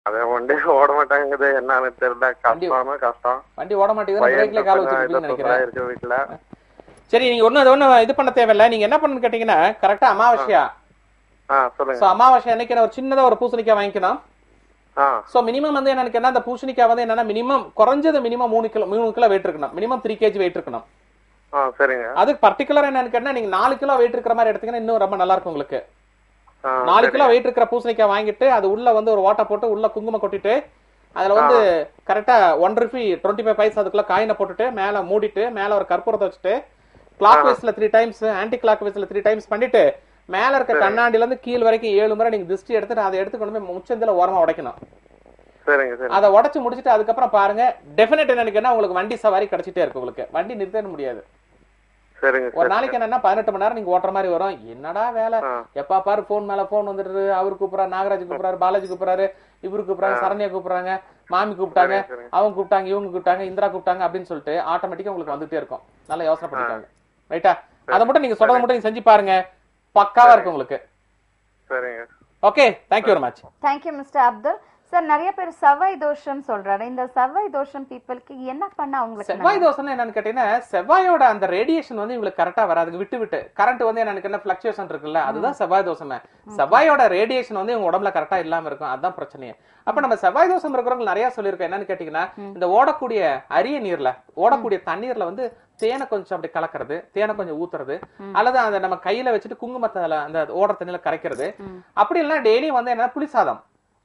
அதே வண்டி ஓட மாட்டாங்குது என்னன்னு தெரியல கஷ்டம்னா கஷ்டம் வண்டி ஓட மாட்டேங்குது பிரேக்ல கால் வச்சிருப்பீங்கன்னு நினைக்கிறேன் இருக்கு வீட்டுல சரி நீங்க ஒண்ணு ஒண்ணு இது பண்ண தேவையில்ல நீங்க என்ன பண்ணணும்னு கேட்டீங்கன்னா கரெக்டா அமாவாசையா ஆ சோ சொல்லுங்க அமாவாசை அன்னைக்கு ஒரு சின்னதா ஒரு பூசணிக்காய் வாங்கிக்கணும் ஆ சோ மினிமம் வந்து எனக்கு என்ன அந்த பூசணிக்காய் வந்து என்னன்னா மினிமம் குறைஞ்சது மினிமம் மூணு கிலோ மூணு கிலோ வெயிட் இருக்கணும் மினிமம் த்ரீ கேஜி வெயிட் இருக்கணும் ஆ சரிங்க அதுக்கு பர்டிகுலர் என்னன்னு கேட்டா நீங்க நாலு கிலோ வெயிட் இருக்கிற மாதிரி எடுத்தீங்கன்னா இன்னும் ரொம்ப நல்லா இருக்கும் உங்களுக்கு ஆ நாலு சரி. கிலோ வெயிட் இருக்கிற பூசணிக்காய் வாங்கிட்டு அது உள்ள வந்து ஒரு வாட்டை போட்டு உள்ள குங்குமம் கொட்டிட்டு அதுல வந்து கரெக்டா one rupee twenty five paise அதுக்குள்ள காயினை போட்டுட்டு மேல மூடிட்டு மேல ஒரு கற்பூரத்தை வச்சுட்டு கிளாக் வைஸ்ல த்ரீ டைம்ஸ் ஆன்டி கிளாக் வைஸ்ல த்ரீ டைம்ஸ் பண்ணிட்டு மேல இருக்க கண்ணாடில இருந்து கீழ் வரைக்கும் ஏழு முறை நீங்க திருஷ்டி எடுத்துட்டு அதை எடுத்து கொண்டு போய் முச்சந்தில ஓரமா உடைக்கணும் சரிங்க சரி அதை உடைச்சு முடிச்சிட்டு அதுக்கப்புறம் பாருங்க டெஃபினட் என்னன்னு உங்களுக்கு வண்டி சவாரி கிடைச்சிட்டே இருக்கு உங்களுக்கு வண்டி நிறுத்தவே முடியாது சரிங்க ஒரு சரி நாளைக்கு என்னன்னா பதினெட்டு மணி நேரம் நீங்க ஓட்டுற மாதிரி வரும் என்னடா வேலை ஆ. எப்பா பாரு போன் மேல போன் வந்துட்டு அவரு கூப்பிடுறாரு நாகராஜ் கூப்பிடுறாரு பாலாஜி கூப்பிடுறாரு இவரு கூப்பிடுறாங்க சரண்யா கூப்பிடுறாங்க மாமி கூப்பிட்டாங்க சரிங்க, சரிங்க. அவங்க கூப்பிட்டாங்க இவங்க கூப்பிட்டாங்க இந்திரா கூப்பிட்டாங்க அப்படின்னு சொல்லிட்டு ஆட்டோமேட்டிக்கா உங்களுக்கு வந்துட்டே இருக்கும் நல்லா யோசனை பண்ணிக்காங்க ரைட்டா அதை மட்டும் நீங்க சொல்றதை மட்டும் நீங்க செஞ்சு பாருங்க பக்காவா இருக்கும் உங்களுக்கு சரிங்க okay thank you very much thank you mister Abdul sir நிறைய பேர் செவ்வாய் தோஷம் சொல்றாரு இந்த செவ்வாய் தோஷம் பீப்புளுக்கு என்ன பண்ண அவங்களுக்கு செவ்வாய் தோசைன்னு என்னன்னு கேட்டீங்கன்னா செவ்வாயோட அந்த ரேடியேஷன் வந்து இவங்களுக்கு கரெக்டா வராது விட்டு விட்டு கரண்ட் வந்து எனக்கு என்ன பிளக்சுவேஷன் இருக்குல்ல அதுதான் செவ்வாய் தோசை செவ்வாயோட ரேடியேஷன் வந்து இவங்க உடம்புல கரெக்டா இல்லாம இருக்கும் அதுதான் பிரச்சனையே அப்ப நம்ம செவ்வாய் தோசம் இருக்கிறவங்க நிறைய சொல்லியிருக்கோம் என்னன்னு கேட்டீங்கன்னா இந்த ஓடக்கூடிய அரிய நீர்ல ஓடக்கூடிய தண்ணீர்ல வந்து தேனை கொஞ்சம் அப்படி கலக்கிறது தேனை கொஞ்சம் ஊத்துறது அல்லது அந்த நம்ம கையில வச்சுட்டு குங்குமத்தை அதுல அந்த ஓடுற தண்ணியில கரைக்கிறது அப்படி இல்லைன்னா டெய்லியும் வந்து என்ன புளிசாதம்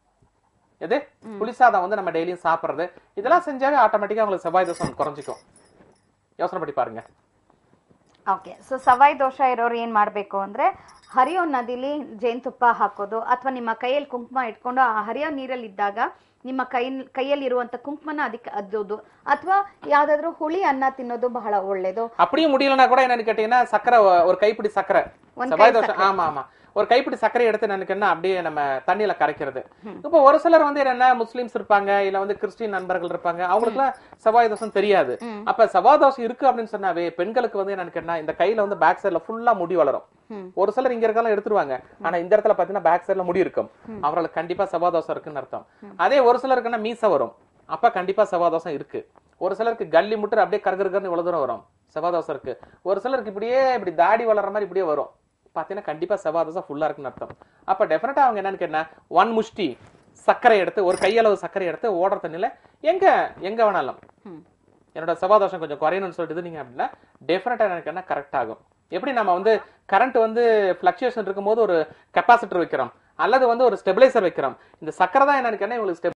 எது புளிசாதம் வந்து நம்ம டெய்லியும் சாப்பிடுறது இதெல்லாம் செஞ்சாவே ஆட்டோமேட்டிக்கா உங்களுக்கு செவ்வாய் தோசம் குறைஞ்சிக்கும் ಯೋಚನೆ ಪಡಿ ಪಾருங்க ಓಕೆ ಸೊ ಸವಾಯಿ ದೋಷ ಇರೋರು ಏನ್ ಮಾಡ್ಬೇಕು ಅಂದ್ರೆ ಹರಿಯೋ ನದಿಲಿ ಜೇನುತುಪ್ಪ ಹಾಕೋದು ಅಥವಾ ನಿಮ್ಮ ಕೈಯಲ್ಲಿ ಕುಂಕುಮ ಇಟ್ಕೊಂಡು ಆ ಹರಿಯೋ ನೀರಲ್ಲಿ ಇದ್ದಾಗ ನಿಮ್ಮ ಕೈ ಕೈಯಲ್ಲಿ ಇರುವಂತ ಕುಂಕುಮನ ಅದಕ್ಕೆ ಅದ್ದೋದು ಅಥವಾ ಯಾವ್ದಾದ್ರು ಹುಳಿ ಅನ್ನ ತಿನ್ನೋದು ಬಹಳ ಒಳ್ಳೇದು அப்படியும் முடியலன்னா கூட என்னன்னு கேட்டீங்கன்னா சக்கரை ஒ- ஒரு கைப்பிடி சக்கரை ஒன் செவ்வாய் கை தோசை சக்கரை. ஆமா ஆமா ஒரு கைப்பிடி சர்க்கரை எடுத்து எனக்கு என்ன அப்படியே நம்ம தண்ணியில கரைக்கிறது இப்போ ஒரு சிலர் வந்து என்ன முஸ்லிம்ஸ் இருப்பாங்க இல்ல வந்து கிறிஸ்டின் நண்பர்கள் இருப்பாங்க அவங்களுக்குலாம் செவ்வாய் தோசம் தெரியாது அப்ப செவ்வாய் தோசை இருக்கு அப்படின்னு சொன்னாவே பெண்களுக்கு வந்து எனக்கு என்ன இந்த கையில வந்து பேக் சைடுல ஃபுல்லா முடி வளரும் ஒரு சிலர் இங்க இருக்கலாம் எடுத்துருவாங்க ஆனா இந்த இடத்துல பாத்தீங்கன்னா பேக் சைடுல முடி இருக்கும் அவர்களுக்கு கண்டிப்பா செவ்வாய் தோசை இருக்குன்னு அர்த்தம் அதே ஒரு சிலருக்குன்னா மீசை வரும் அப்ப கண்டிப்பா செவ்வாய் தோசை இருக்கு ஒரு சிலருக்கு கல்லி முட்டு அப்படியே கருகருன்னு இவ்வளவு தூரம் வரும் செவ்வாய் தோசை இருக்கு ஒரு சிலருக்கு இப்படியே இப்படி தாடி வளர்ற மாதிரி இப்படியே வரும் பாத்தீங்கன்னா கண்டிப்பா செவ்வாய் தோசை ஃபுல்லா இருக்குன்னு அர்த்தம் அப்ப டெஃபினட்டா அவங்க என்னன்னு கேட்டா ஒன் முஷ்டி சர்க்கரை எடுத்து ஒரு கையளவு சர்க்கரை எடுத்து ஓடுற தண்ணியில எங்க எங்க வேணாலும் என்னோட செவ்வாய் தோஷம் கொஞ்சம் குறையணும்னு சொல்லிட்டு நீங்க அப்படின்னா டெஃபினட்டா எனக்கு என்ன கரெக்ட் ஆகும் எப்படி நம்ம வந்து கரண்ட் வந்து பிளக்சுவேஷன் இருக்கும்போது ஒரு கெப்பாசிட்டர் வைக்கிறோம் அல்லது வந்து ஒரு ஸ்டெபிளைசர் வைக்கிறோம் இந்த சக்கரை தான் என்னன்னு கேட்டா உங்களுக்கு